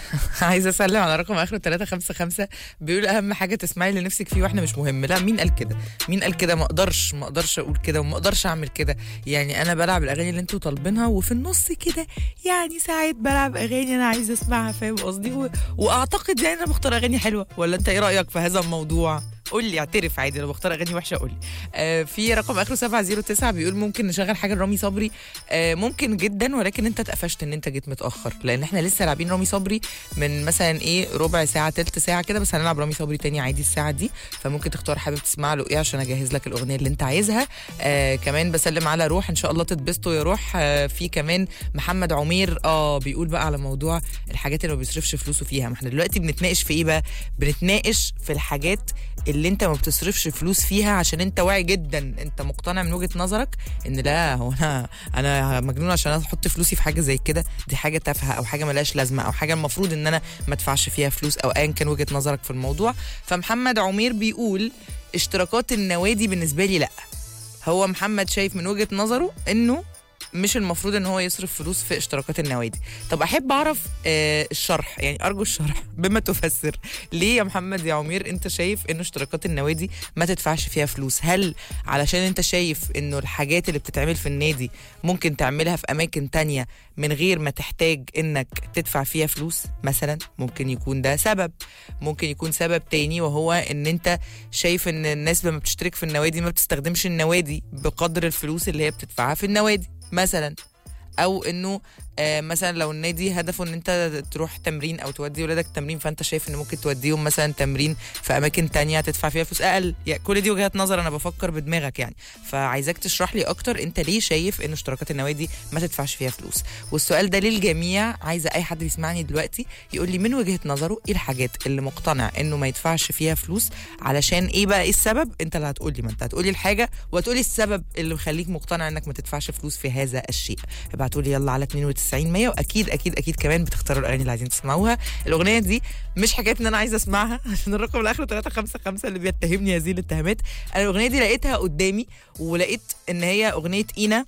عايزه اسلم على رقم اخره 355 بيقول اهم حاجه تسمعي اللي نفسك فيه واحنا مش مهم لا مين قال كده مين قال كده ما اقدرش ما اقدرش اقول كده وما اقدرش اعمل كده يعني انا بلعب الاغاني اللي انتوا طالبينها وفي النص كده يعني ساعات بلعب اغاني انا عايزه اسمعها فاهم قصدي و... واعتقد يعني انا بختار اغاني حلوه ولا انت ايه رايك في هذا الموضوع قول لي اعترف عادي لو بختار اغاني وحشه قول لي آه في رقم اخره 709 بيقول ممكن نشغل حاجه لرامي صبري آه ممكن جدا ولكن انت اتقفشت ان انت جيت متاخر لان احنا لسه لاعبين رامي صبري من مثلا ايه ربع ساعه تلت ساعه كده بس هنلعب رامي صبري تاني عادي الساعه دي فممكن تختار حابب تسمع له ايه عشان اجهز لك الاغنيه اللي انت عايزها آه كمان بسلم على روح ان شاء الله تتبسطوا يا روح آه في كمان محمد عمير اه بيقول بقى على موضوع الحاجات اللي ما بيصرفش فلوسه فيها ما احنا دلوقتي بنتناقش في ايه بقى بنتناقش في الحاجات اللي انت ما بتصرفش فلوس فيها عشان انت واعي جدا انت مقتنع من وجهه نظرك ان لا هو انا انا مجنون عشان احط فلوسي في حاجه زي كده دي حاجه تافهه او حاجه ملهاش لازمه او حاجه المفروض ان انا ما ادفعش فيها فلوس او ايا كان وجهه نظرك في الموضوع فمحمد عمير بيقول اشتراكات النوادي بالنسبه لي لا هو محمد شايف من وجهه نظره انه مش المفروض ان هو يصرف فلوس في اشتراكات النوادي طب احب اعرف آه الشرح يعني ارجو الشرح بما تفسر ليه يا محمد يا عمير انت شايف ان اشتراكات النوادي ما تدفعش فيها فلوس هل علشان انت شايف انه الحاجات اللي بتتعمل في النادي ممكن تعملها في اماكن تانية من غير ما تحتاج انك تدفع فيها فلوس مثلا ممكن يكون ده سبب ممكن يكون سبب تاني وهو ان انت شايف ان الناس لما بتشترك في النوادي ما بتستخدمش النوادي بقدر الفلوس اللي هي بتدفعها في النوادي مثلا او انه آه مثلا لو النادي هدفه ان انت تروح تمرين او تودي ولادك تمرين فانت شايف ان ممكن توديهم مثلا تمرين في اماكن تانية تدفع فيها فلوس اقل يعني كل دي وجهات نظر انا بفكر بدماغك يعني فعايزاك تشرح لي اكتر انت ليه شايف ان اشتراكات النوادي ما تدفعش فيها فلوس والسؤال ده للجميع عايزه اي حد بيسمعني دلوقتي يقول لي من وجهه نظره ايه الحاجات اللي مقتنع انه ما يدفعش فيها فلوس علشان ايه بقى ايه السبب انت اللي هتقول لي ما انت هتقول لي الحاجه وهتقولي السبب اللي مخليك مقتنع انك ما تدفعش فلوس في هذا الشيء ابعتوا لي يلا على 92 100 واكيد اكيد اكيد كمان بتختاروا الاغاني اللي عايزين تسمعوها الاغنيه دي مش حكايه ان انا عايزه اسمعها عشان الرقم الاخر 355 اللي بيتهمني هذه الاتهامات انا الاغنيه دي لقيتها قدامي ولقيت ان هي اغنيه اينا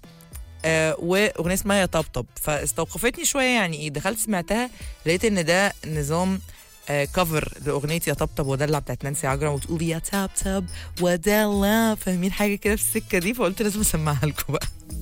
آه واغنيه اسمها يا طبطب فاستوقفتني شويه يعني ايه دخلت سمعتها لقيت ان ده نظام آه كفر لاغنيه يا طبطب ودلع بتاعت نانسي عجرم وتقول يا طبطب ودلع فاهمين حاجه كده في السكه دي فقلت لازم اسمعها لكم بقى